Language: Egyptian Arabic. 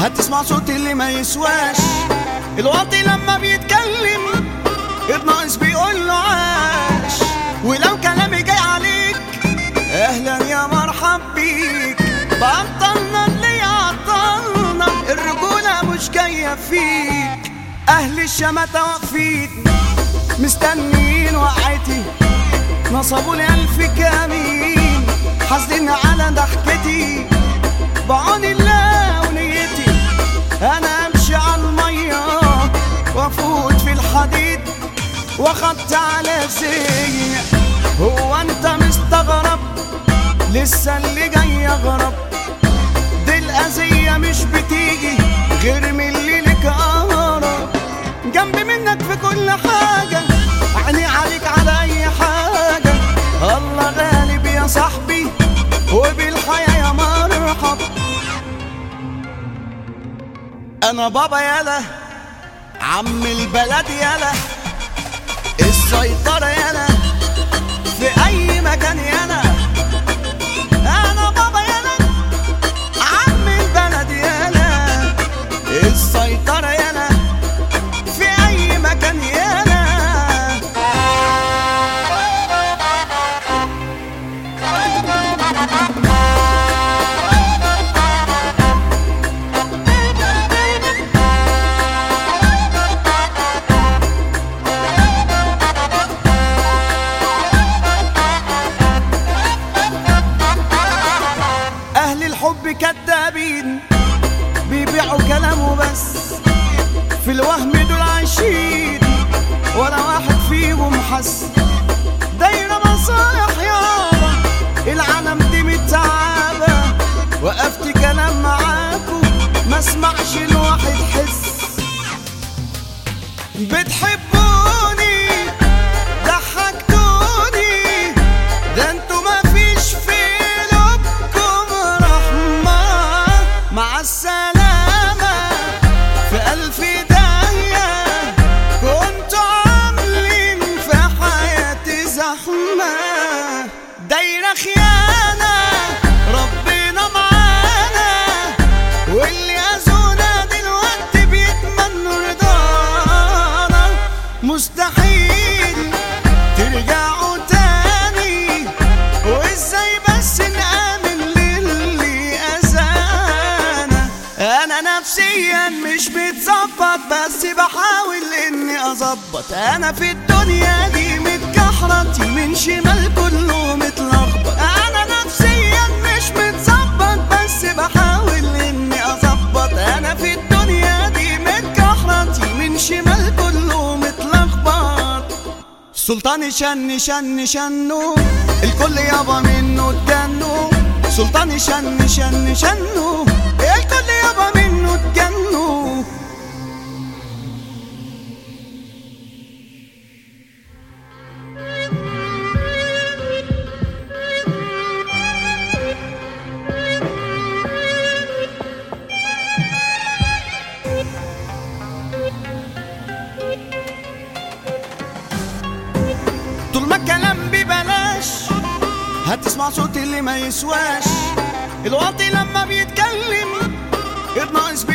هتسمع صوت اللي ما يسواش الواطي لما بيتكلم الناقص بيقول له عاش ولو كلامي جاي عليك اهلا يا مرحب بيك بطلنا اللي عطلنا الرجولة مش جاية فيك اهل الشماتة واقفين مستنيين وقعتي نصبوا لي ألف كمين حاسدين على ضحكتي بعون الله ونيتي أنا أمشي على المية وأفوت في الحديد وأخدت على زي هو أنت مستغرب لسه اللي جاي أغرب دي الأذية مش بتيجي غير من اللي لك أقرب جنب منك في كل حاجة عيني عليك على أي حاجة الله غالب يا صاحبي وبالحياة يا مرحب أنا بابا يالا عم البلد يالا السيطرة يالا في أي مكان يالا أنا بابا يالا عم البلد يالا السيطرة يالا في أي مكان يالا أهل الحب كدابين بيبيعوا كلامه بس في الوهم دول عايشين ولا واحد فيهم حس دايرة مصالح يابا العالم دي متعبة وقفت كلام معاكم ما اسمعش الواحد حس بتحبوني ضحكتوني ده انتوا ما فيش في قلوبكم رحمة مع السلامة في ألف داهية كنتوا عاملين في حياتي زحمة دايرة خيانة ربنا معانا واللي أذونا دلوقتي بيتمنوا رضانا مستحيل ترجعوا تاني وازاي بس نآمن للي أذانا أنا نفسيا مش متظبط بس بحاول إني أظبط أنا في الدنيا دي متكحرت من شمال كله متلخبط أنا نفسيا مش متظبط بس بحاول إني أظبط أنا في الدنيا دي متكحرت من شمال كله متلخبط سلطان شن شن شنو الكل يابا منه اتجنوا سلطان شن شن شنو الكل يابا منه اتجنوا طول ما الكلام ببلاش هتسمع صوت اللي ما يسواش الواطي لما بيتكلم الناقص